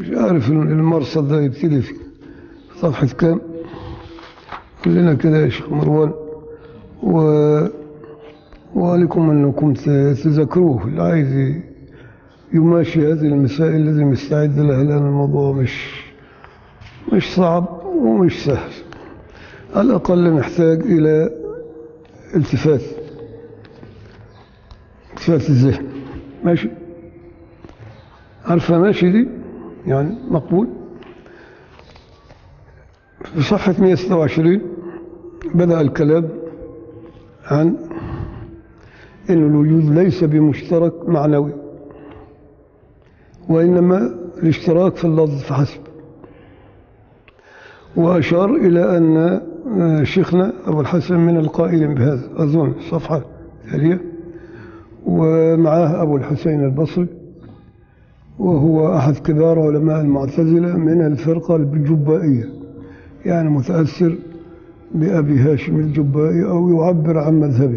مش عارف المرصد ده يبتدي في صفحة كام كلنا كده يا شيخ مروان و وعليكم أنكم ت- تذاكروه اللي عايز يماشي هذه المسائل لازم يستعد لها لأن الموضوع مش مش صعب ومش سهل على الأقل نحتاج إلى التفات التفات الذهن ماشي عارفة ماشي دي يعني مقبول في صفحة 126 بدأ الكلام عن أن الوجود ليس بمشترك معنوي وإنما الاشتراك في اللفظ فحسب وأشار إلى أن آه، شيخنا أبو الحسن من القائلين بهذا أظن الصفحة التالية ومعاه أبو الحسين البصري وهو أحد كبار علماء المعتزلة من الفرقة الجبائية يعني متأثر بأبي هاشم الجبائي أو يعبر عن مذهبه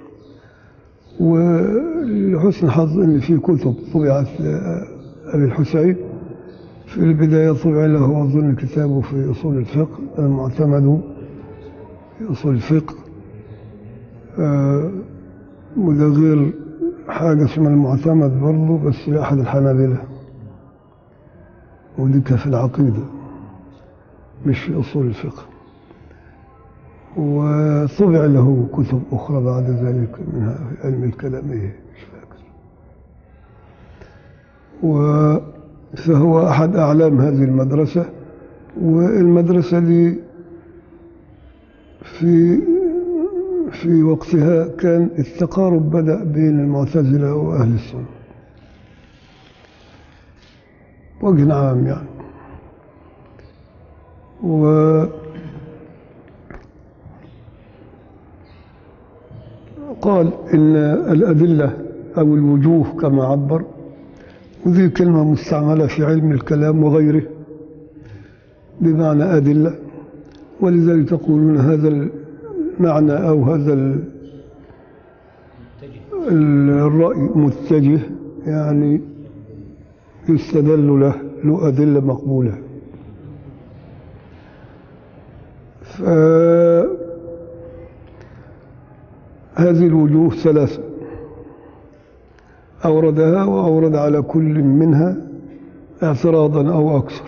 ولحسن حظ أن في كتب طبعت لأبي الحسين في البداية طبع له أظن كتابه في أصول الفقه المعتمد في أصول الفقه آه، وده غير حاجة اسمها المعتمد برضه بس لأحد الحنابلة ودي كان في العقيدة مش في أصول الفقه وطبع له كتب أخرى بعد ذلك منها في علم الكلامية مش فاكر و فهو أحد أعلام هذه المدرسة والمدرسة دي في في وقتها كان التقارب بدأ بين المعتزلة وأهل السنة وجه عام يعني و قال إن الأدلة أو الوجوه كما عبر وذي كلمة مستعملة في علم الكلام وغيره بمعنى أدلة ولذلك يقولون هذا المعنى أو هذا ال- ال- الرأي متجه يعني يستدل له له أدلة مقبولة فهذه الوجوه ثلاثة أوردها وأورد على كل منها اعتراضا أو أكثر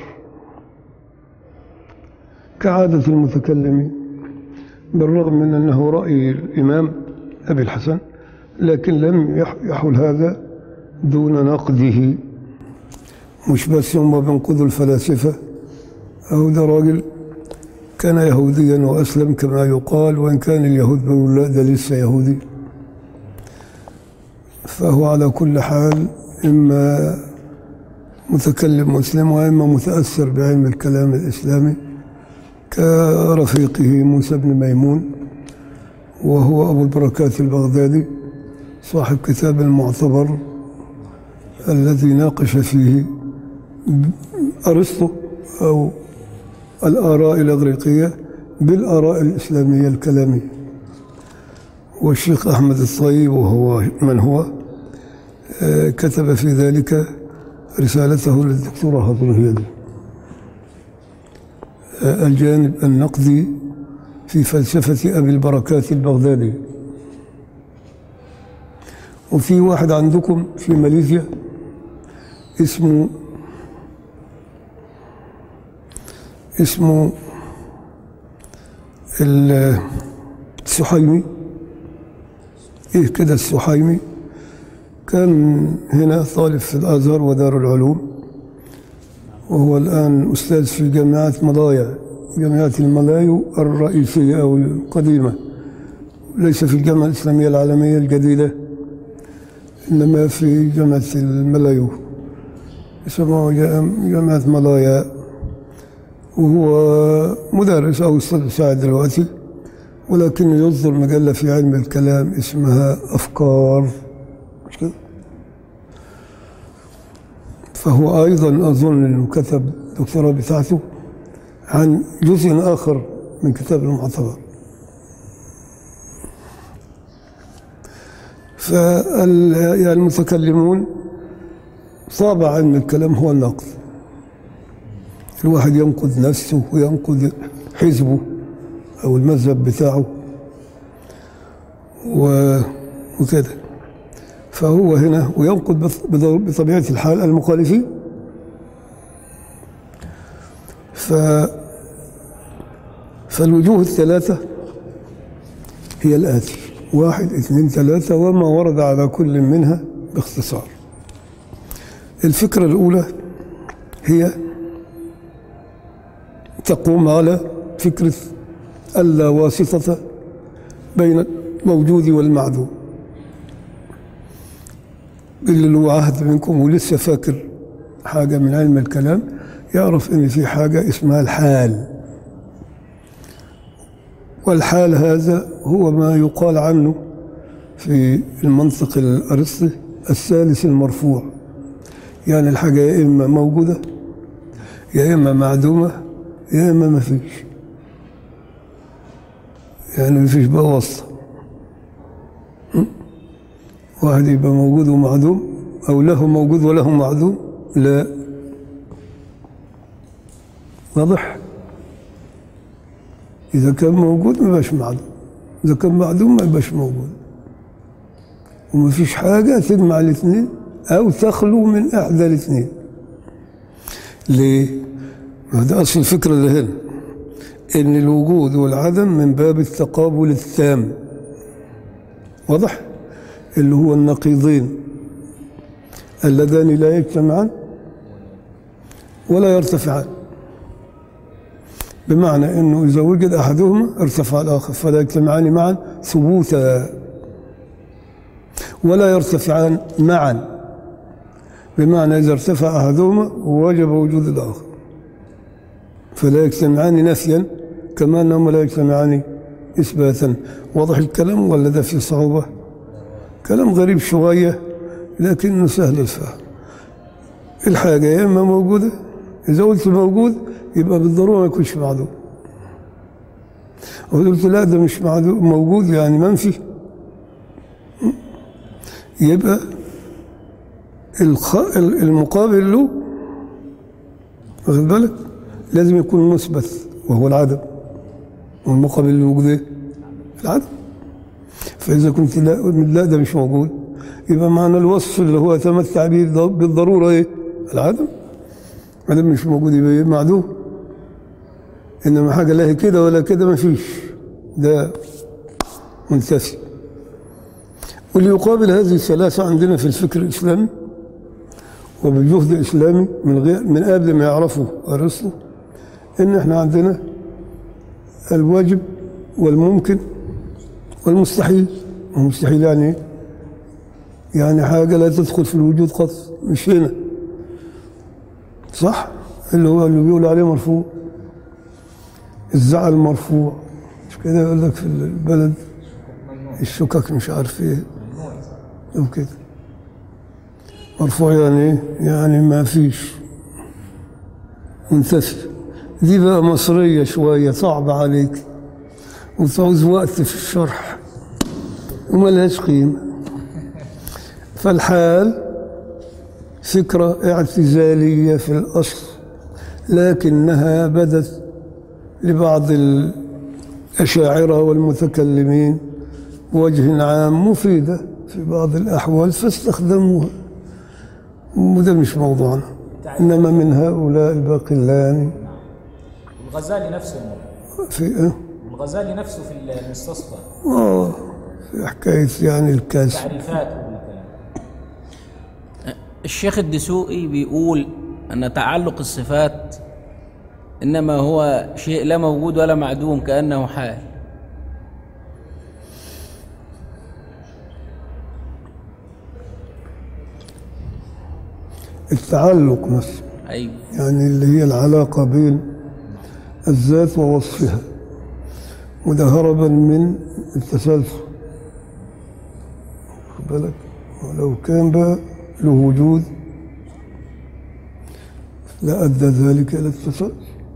كعادة المتكلمين بالرغم من أنه رأي الإمام أبي الحسن لكن لم يح- يحل هذا دون نقده مش بس هم بينقذوا الفلاسفة أو ده راجل كان يهوديا وأسلم كما يقال وإن كان اليهود بيقولوا لا ده لسه يهودي فهو على كل حال إما متكلم مسلم وإما متأثر بعلم الكلام الإسلامي كرفيقه موسى بن ميمون وهو أبو البركات البغدادي صاحب كتاب المعتبر الذي ناقش فيه أرسطو أو الآراء الإغريقية بالآراء الإسلامية الكلامية والشيخ أحمد الطيب وهو من هو آه، كتب في ذلك رسالته للدكتوراه أظن هي دي آه، الجانب النقدي في فلسفة أبي البركات البغدادي وفي واحد عندكم في ماليزيا اسمه اسمه ال- السحيمي ايه كده السحيمي كان هنا طالب في الازهر ودار العلوم وهو الان استاذ في جامعه ملايا جامعه الملايو الرئيسيه او القديمه ليس في الجامعه الاسلاميه العالميه الجديده انما في جامعه الملايو يسموها جا- جامعه ملايا وهو مدرس او استاذ مساعد دلوقتي ولكنه يصدر مجلة في علم الكلام اسمها أفكار مش كده؟ فهو أيضا أظن أنه كتب الدكتوراه بتاعته عن جزء آخر من كتاب المعتبر فالمتكلمون طابع علم الكلام هو النقد الواحد ينقذ نفسه وينقذ حزبه أو المذهب بتاعه و- وكده فهو هنا وينقذ بط- بض- بطبيعة الحال المخالفين ف فالوجوه الثلاثة هي الآتي واحد اثنين ثلاثة وما ورد على كل منها باختصار الفكرة الأولى هي تقوم على فكرة اللا واسطة بين الموجود والمعدوم اللي له عهد منكم ولسه فاكر حاجة من علم الكلام يعرف ان في حاجة اسمها الحال والحال هذا هو ما يقال عنه في المنطق الأرسطي الثالث المرفوع يعني الحاجة يا إما موجودة يا إما معدومة يا إما ما فيش يعني ما فيش بقى وسط م? واحد يبقى موجود ومعدوم أو له موجود وله معدوم لا واضح إذا كان موجود ما يبقاش معدوم إذا كان معدوم ما يبقاش موجود وما فيش حاجة تجمع الاثنين أو تخلو من إحدى الاثنين ليه؟ ما ده أصل الفكرة اللي هنا إن الوجود والعدم من باب التقابل التام واضح؟ اللي هو النقيضين اللذان لا يجتمعان ولا يرتفعان بمعنى انه اذا وجد احدهما ارتفع الاخر فلا يجتمعان معا ثبوتا ولا يرتفعان معا بمعنى اذا ارتفع احدهما وجب وجود الاخر فلا يجتمعان نفيا كما انهما لا يجتمعان اثباتا واضح الكلام ولا ده في صعوبه كلام غريب شويه لكنه سهل الفهم الحاجه يا اما موجوده اذا قلت موجود يبقى بالضروره ما يكونش معدوم وقلت لا ده مش معدوم موجود يعني منفي يبقى الخ... المقابل له واخد بالك لازم يكون مثبت وهو العدم والمقابل للوجود ايه؟ العدم فإذا كنت لا, لا ده مش موجود يبقى معنى الوصف اللي هو يتمتع به بالضرورة ايه؟ العدم ما دام مش موجود يبقى ايه؟ معدوم انما حاجه لا هي كده ولا كده ما فيش ده منتفي واللي يقابل هذه الثلاثه عندنا في الفكر الاسلامي وبالجهد الاسلامي من غير من قبل ما يعرفوا ارسطو ان احنا عندنا الواجب والممكن والمستحيل المستحيل يعني ايه؟ يعني حاجه لا تدخل في الوجود قط مش هنا صح اللي هو اللي بيقول عليه مرفوع الزعل مرفوع مش كده يقول لك في البلد الشكك مش عارف ايه او كده مرفوع يعني ايه يعني ما فيش منتفي دي بقى مصرية شوية صعبة عليك وتعوز وقت في الشرح وما لهاش قيمة فالحال فكرة اعتزالية في الأصل لكنها بدت لبعض الأشاعرة والمتكلمين بوجه عام مفيدة في بعض الأحوال فاستخدموها وده مش موضوعنا إنما من هؤلاء الباقلان الغزالي نفسه في إيه؟ الغزالي نفسه في المستصفى آه في حكاية يعني الكاس تعريفات والكلام الشيخ الدسوقي بيقول أن تعلق الصفات إنما هو شيء لا موجود ولا معدوم كأنه حال التعلق نفسه أيوه يعني اللي هي العلاقة بين الذات ووصفها وده هربا من التسلسل خد بالك ولو كان بقى له وجود لأدى ذلك إلى التسلسل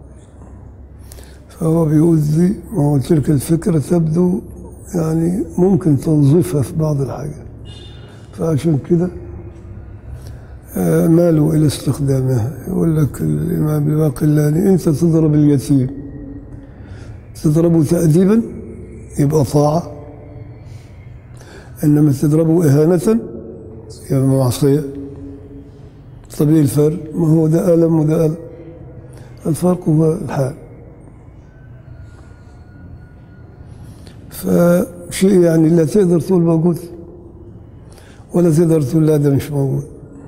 فهو بيقول دي ما هو تلك الفكرة تبدو يعني ممكن تنظيفها في بعض الحاجات فعشان كده آه، مالوا إلى استخدامها يقول لك الإمام الباقلاني أنت تضرب اليتيم تضربه تأديبا يبقى طاعة إنما تضربه إهانة يبقى معصية طب إيه الفرق؟ ما هو ده ألم وده ألم الفرق هو الحال فشيء يعني لا تقدر تقول موجود ولا تقدر تقول لا ده مش موجود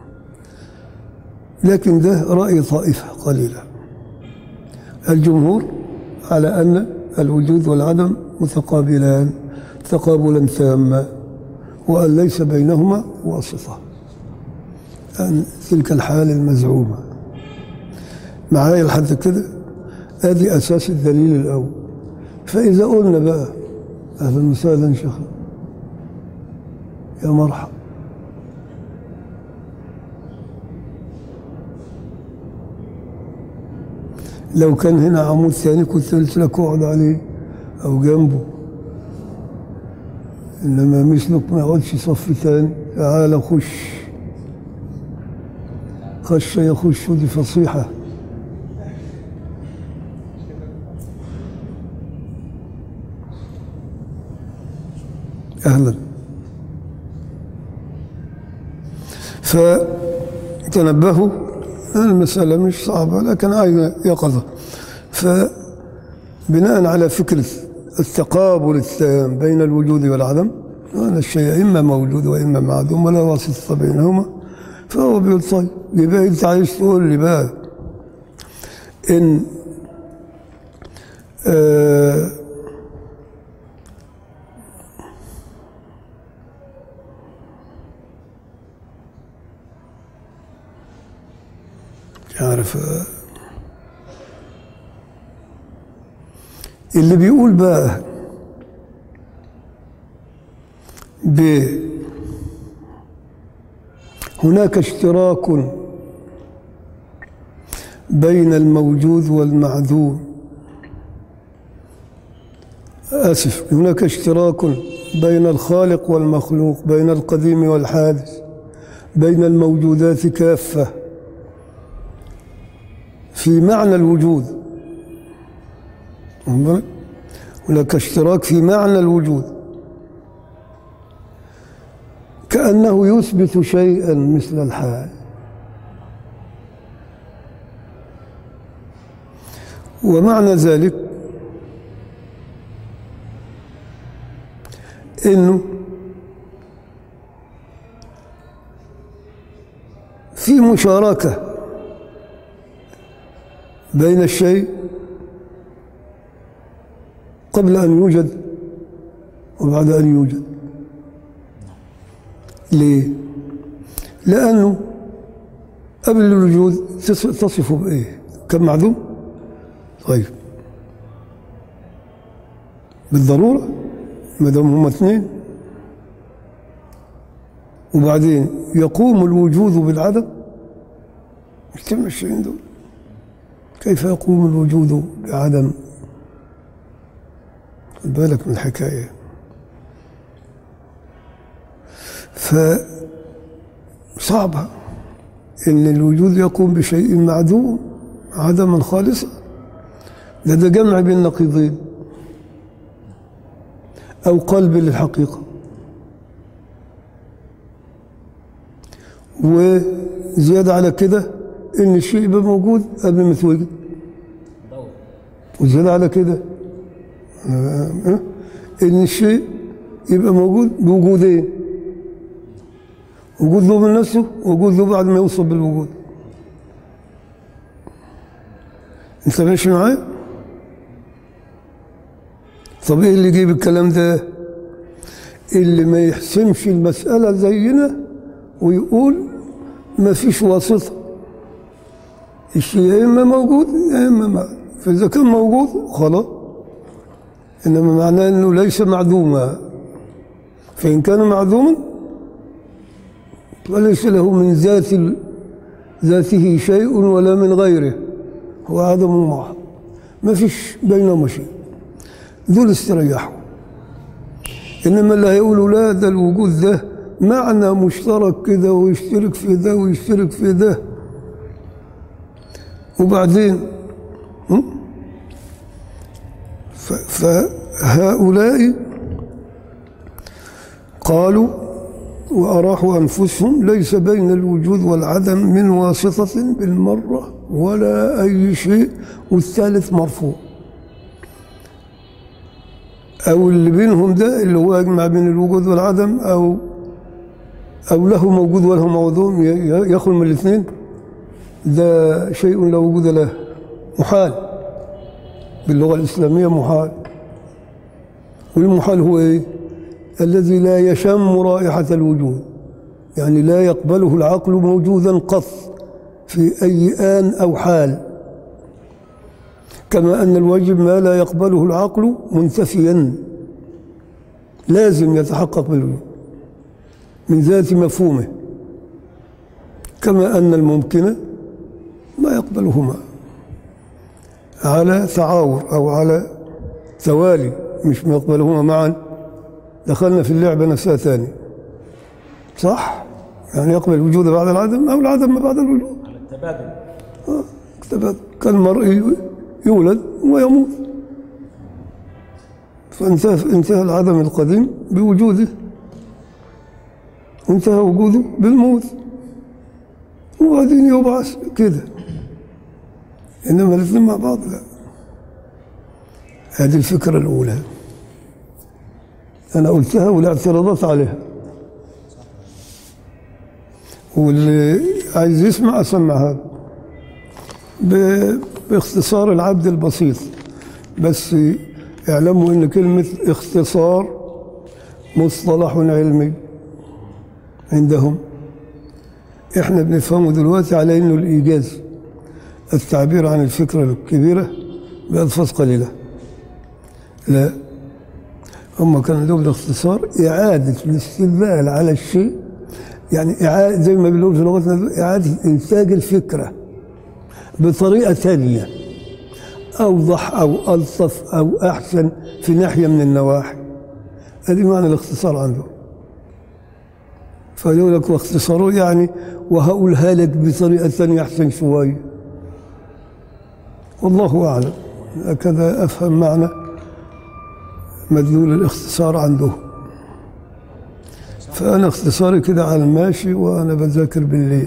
لكن ده رأي طائفة قليلة الجمهور على أن الوجود والعدم متقابلان تقابلا تاما وأن ليس بينهما واسطة أن تلك الحالة المزعومة معايا لحد كده ادي اساس الدليل الاول فاذا قلنا بقى اهلا وسهلا شيخ يا مرحبا لو كان هنا عمود ثاني كنت قلت لك اقعد عليه او جنبه انما مثلك ما يقعدش صف ثاني تعال خش خش يخش دي فصيحه أهلا فتنبهوا المسألة مش صعبة لكن عايزة يقظة فبناء على فكرة التقابل التام بين الوجود والعدم هذا الشيء إما موجود وإما معدوم ولا واسطة بينهما فهو بيقول طيب يبقى أنت عايز تقول لي بقى إن آه مش عارف آه، اللي بيقول بقى ب هناك اشتراك بين الموجود والمعدوم آسف هناك اشتراك بين الخالق والمخلوق بين القديم والحادث بين الموجودات كافة في معنى الوجود واخد بالك؟ هناك اشتراك في معنى الوجود كأنه يثبت شيئا مثل الحال ومعنى ذلك انه في مشاركه بين الشيء قبل ان يوجد وبعد ان يوجد ليه لانه قبل الوجود تص- تصفه بايه كم معدوم طيب بالضروره ما دام هما اثنين وبعدين يقوم الوجود بالعدم اجتمع الشيئين دول كيف يقوم الوجود بعدم خد بالك من الحكايه فصعبة إن الوجود يقوم بشيء معدوم عدما خالصا ده ده جمع بين نقيضين أو قلب للحقيقة وزيادة على كده إن الشيء يبقى موجود قبل ما يتوجد دور وزيادة على كده آه، آه، إن الشيء يبقى موجود بوجودين وجود له من نفسه وجود له بعد ما يوصل بالوجود انت ماشي معايا طب ايه اللي يجيب الكلام ده اللي ما يحسمش المسألة زينا ويقول ما فيش واسطة الشيء يا إما موجود يا إما ما فإذا كان موجود خلاص إنما معناه أنه ليس معدوما فإن كان معدوما فليس له من ذات ال- ذاته شيء ولا من غيره هو عدم محض ما فيش بينهما شيء دول استريحوا إنما اللي هيقولوا لا ده الوجود ده معنى مشترك كده ويشترك في ده ويشترك في ده وبعدين م? ف- فهؤلاء قالوا وأراحوا أنفسهم ليس بين الوجود والعدم من واسطة بالمرة ولا أي شيء والثالث مرفوع أو اللي بينهم ده اللي هو يجمع بين الوجود والعدم أو أو له موجود وله موضوع ي- ي- يخرج من الاثنين ده شيء لا وجود له محال باللغة الإسلامية محال والمحال هو إيه؟ الذي لا يشم رائحة الوجود يعني لا يقبله العقل موجودا قط في أي آن أو حال كما أن الواجب ما لا يقبله العقل منتفيا لازم يتحقق بالوجود من ذات مفهومه كما أن الممكن ما يقبلهما على تعاور أو على توالي مش ما يقبلهما معا دخلنا في اللعبة نفسها ثاني صح؟ يعني يقبل الوجود بعد العدم أو العدم ما بعد الوجود على التبادل اكتبت كالمرء يولد ويموت فانتهى انتهى العدم القديم بوجوده انتهى وجوده بالموت وبعدين يبعث كده انما الاثنين مع بعض لا هذه الفكره الاولى انا قلتها والاعتراضات عليها واللي عايز يسمع اسمع هذا ب- باختصار العبد البسيط بس اعلموا ان كلمة اختصار مصطلح علمي عندهم احنا بنفهمه دلوقتي على انه الايجاز التعبير عن الفكرة الكبيرة بألفاظ قليلة لا هم كان عندهم الاختصار إعادة الاستدلال على الشيء يعني إعادة زي ما بنقول في لغتنا إعادة إنتاج الفكرة بطريقة ثانية أوضح أو ألطف أو أحسن في ناحية من النواحي هذه معنى الاختصار عندهم فيقول لك واختصاره يعني وهقولها لك بطريقة ثانية أحسن شوية والله أعلم هكذا أفهم معنى مدلول الاختصار عندهم فأنا اختصاري كده على الماشي وأنا بذاكر بالليل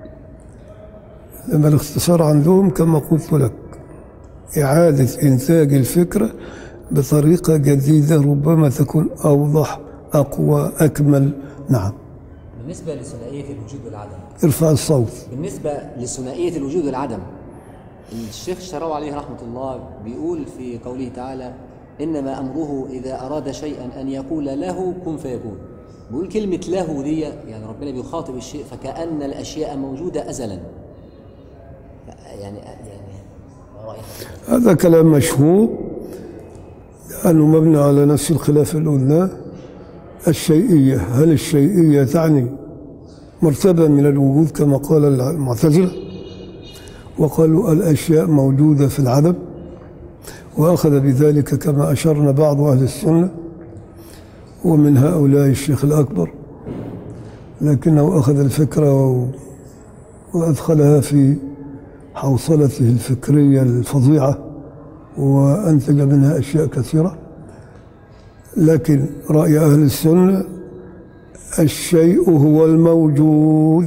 لما الاختصار عندهم كما قلت لك إعادة إنتاج الفكرة بطريقة جديدة ربما تكون أوضح أقوى أكمل نعم بالنسبة لثنائية الوجود والعدم ارفع الصوت بالنسبة لثنائية الوجود والعدم الشيخ الشراوي عليه رحمة الله بيقول في قوله تعالى إنما أمره إذا أراد شيئا أن يقول له كن فيكون بيقول كلمة له دي يعني ربنا بيخاطب الشيء فكأن الأشياء موجودة أزلا يعني يعني ما رأيك؟ هذا كلام مشهور لأنه مبني على نفس الخلاف اللي قلناه الشيئية هل الشيئية تعني مرتبة من الوجود كما قال المعتزلة وقالوا الأشياء موجودة في العدم وأخذ بذلك كما أشرنا بعض أهل السنة ومن هؤلاء الشيخ الأكبر لكنه أخذ الفكرة و- وأدخلها في حوصلته الفكرية الفظيعة وأنتج منها أشياء كثيرة لكن رأي أهل السنة الشيء هو الموجود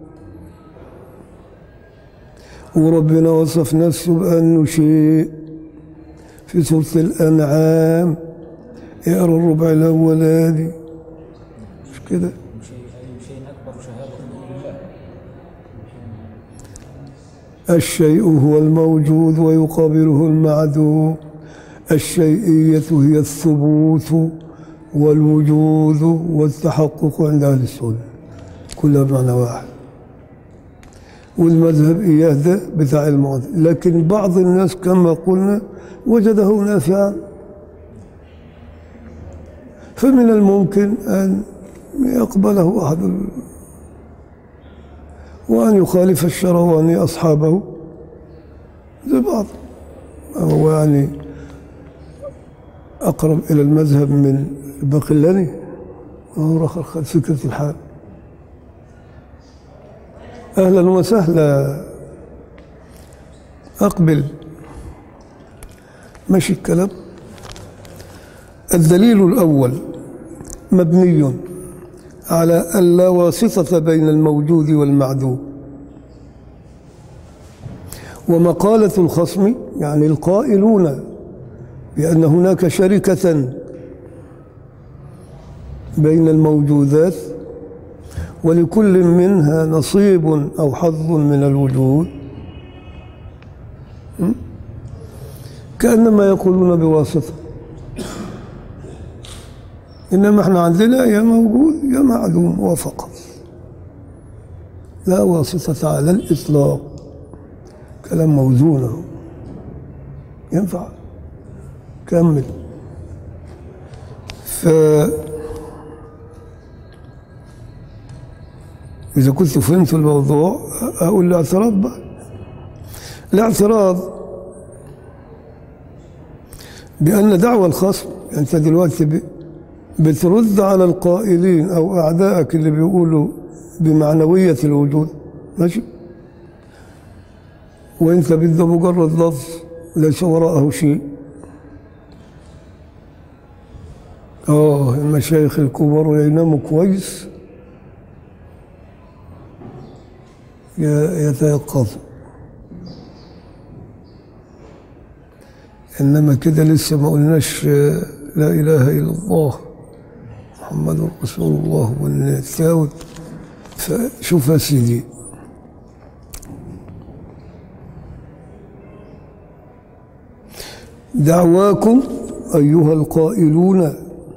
وربنا وصف نفسه بأنه شيء في سورة الأنعام اقرا الربع الأولاني مش كده شيء أي شيء أكبر شهادة لله الشيء هو الموجود ويقابله المعدوم الشيئية هي الثبوت والوجود والتحقق عند أهل السنة كلها بمعنى واحد والمذهب إياه ده بتاع المعتزلة لكن بعض الناس كما قلنا وجده نافعا فمن الممكن أن يقبله أحد ال- وأن يخالف الشرواني أصحابه زي بعض هو يعني أقرب إلى المذهب من الباقلاني هو رخر فكرة الحال أهلا وسهلا أقبل ماشي الكلام الدليل الأول مبني على أن لا واسطة بين الموجود والمعدوم ومقالة الخصم يعني القائلون بأن هناك شركة بين الموجودات ولكل منها نصيب أو حظ من الوجود م? كأنما يقولون بواسطة إنما احنا عندنا يا موجود يا معدوم وفقط لا واسطة على الإطلاق كلام موزون اهو ينفع كمل ف إذا كنت فهمت الموضوع أقول الاعتراض بقى الاعتراض بأن دعوى الخصم أنت دلوقتي ب- بترد على القائلين أو أعدائك اللي بيقولوا بمعنوية الوجود ماشي وانت بده مجرد لفظ ليس وراءه شيء اه المشايخ الكبار يناموا كويس ي- يتيقظوا انما كده لسه ما قلناش آه، لا اله الا الله محمد رسول الله والتاوت فشوف يا سيدي دعواكم أيها القائلون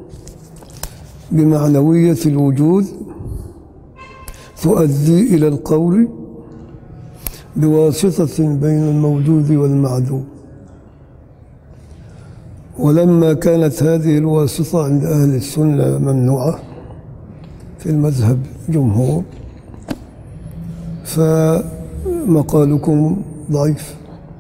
بمعنوية الوجود تؤدي إلى القول بواسطة بين الموجود والمعدوم ولما كانت هذه الواسطة عند أهل السنة ممنوعة في المذهب جمهور فمقالكم ضعيف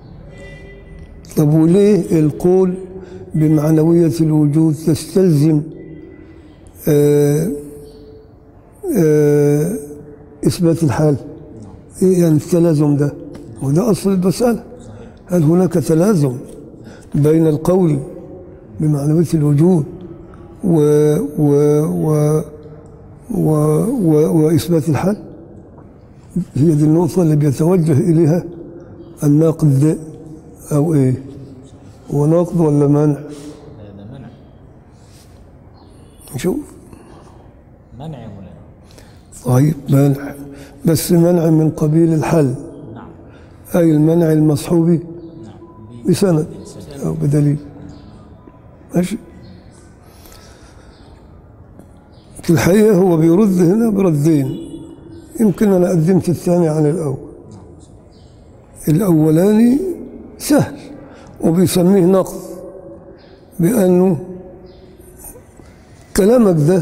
طب وليه القول بمعنوية الوجود تستلزم آه آه إثبات الحال إيه يعني التلازم ده وده أصل المسألة هل هناك تلازم بين القول بمعنوية الوجود و و و و و وإثبات الحال هي دي النقطة اللي بيتوجه إليها الناقد ده أو إيه هو ناقد ولا منع ده ده منع نشوف منع يا مولانا طيب منع بس منع من قبيل الحل نعم أي المنع المصحوب نعم بسند أو بدليل ماشي في الحقيقة هو بيرد هنا بردين يمكن أنا قدمت الثاني عن الأول الأولاني سهل وبيسميه نقد بأنه كلامك ده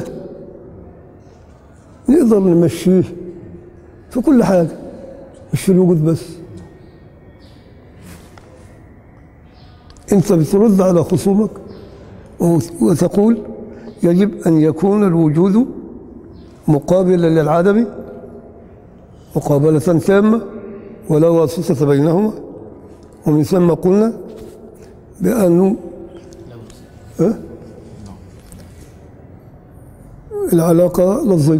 نقدر نمشيه في كل حاجة مش في الوجود بس انت بترد على خصومك وتقول يجب ان يكون الوجود مقابلا للعدم مقابلة تامة ولا واسطة بينهما ومن ثم قلنا بأنه أه؟ العلاقة لفظية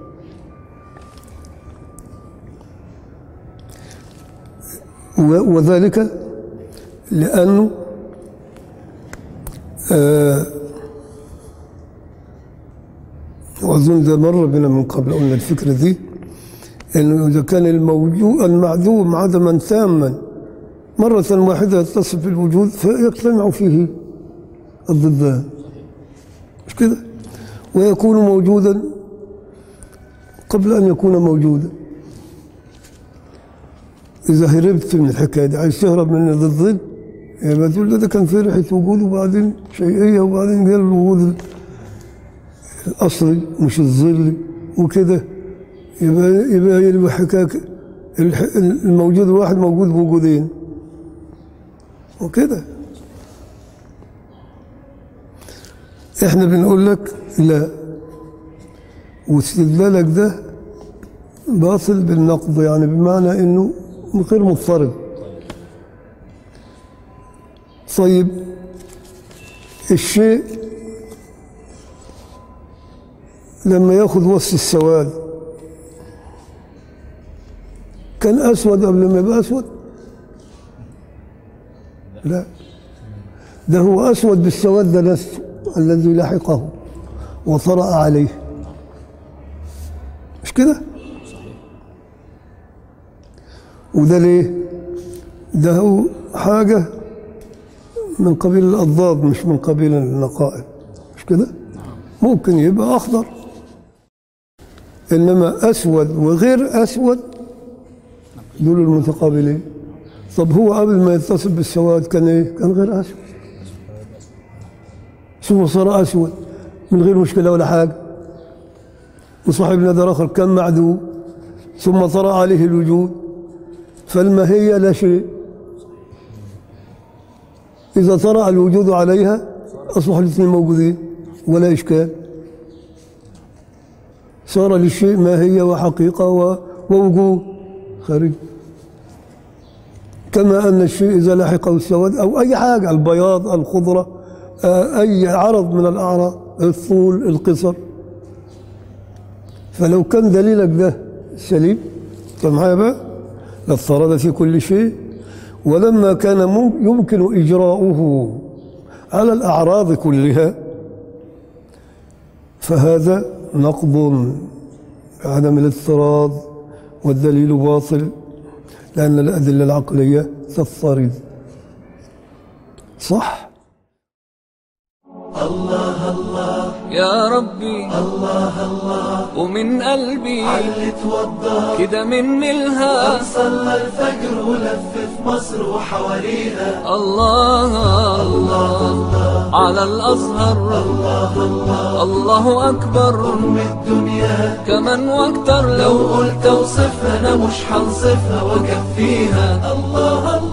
و- وذلك لأنه آه وأظن ده مر بنا من قبل قلنا الفكرة دي إنه إذا كان الموجود المعدوم عدما تاما مرة واحدة يتصف بالوجود فيجتمع فيه الضدان مش كده ويكون موجودا قبل أن يكون موجودا إذا هربت من الحكاية دي عايز تهرب من الضد يبقى تقول ده, ده كان في ريحة وجود وبعدين شيئية وبعدين جاء الوجود الأصلي مش الظلي وكده يبقى يبقى يبقى حكاية الح- الموجود الواحد موجود بوجودين وكده احنا بنقول لك لا واستدلالك ده باطل بالنقض يعني بمعنى انه غير مضطرد طيب الشيء لما ياخذ وصف السواد كان اسود قبل ما يبقى اسود لا ده هو اسود بالسواد ده نفسه الذي لحقه وطرأ عليه مش كده وده ليه ده هو حاجة من قبيل الأضداد مش من قبيل النقائض مش كده ممكن يبقى أخضر إنما أسود وغير أسود دول المتقابلين طب هو قبل ما يتصل بالسواد كان إيه؟ كان غير أسود ثم صار أسود من غير مشكلة ولا حاجة وصاحبنا ده آخر كان معدوم ثم طرأ عليه الوجود فالماهية لا شيء إذا طرأ الوجود عليها أصبح الاثنين موجودين ولا إشكال صار للشيء ماهية وحقيقة و- ووجود خارج كما أن الشيء إذا لحقه السواد أو أي حاجة البياض الخضرة آه، أي عرض من الأعراض الطول القصر فلو كان دليلك ده سليم طب معايا بقى لافترض في كل شيء ولما كان مم- يمكن إجراؤه على الأعراض كلها فهذا نقض بعدم الاضطراد والدليل باطل لأن الأدلة العقلية تضطرد صح؟ يا ربي الله الله ومن قلبي علي توضى كده مني الها صلى الفجر ولف في مصر وحواليها الله الله على الأزهر الله أكبر أم الدنيا كمان واكتر لو لو قلت اوصفها انا مش هنصفها واكفيها الله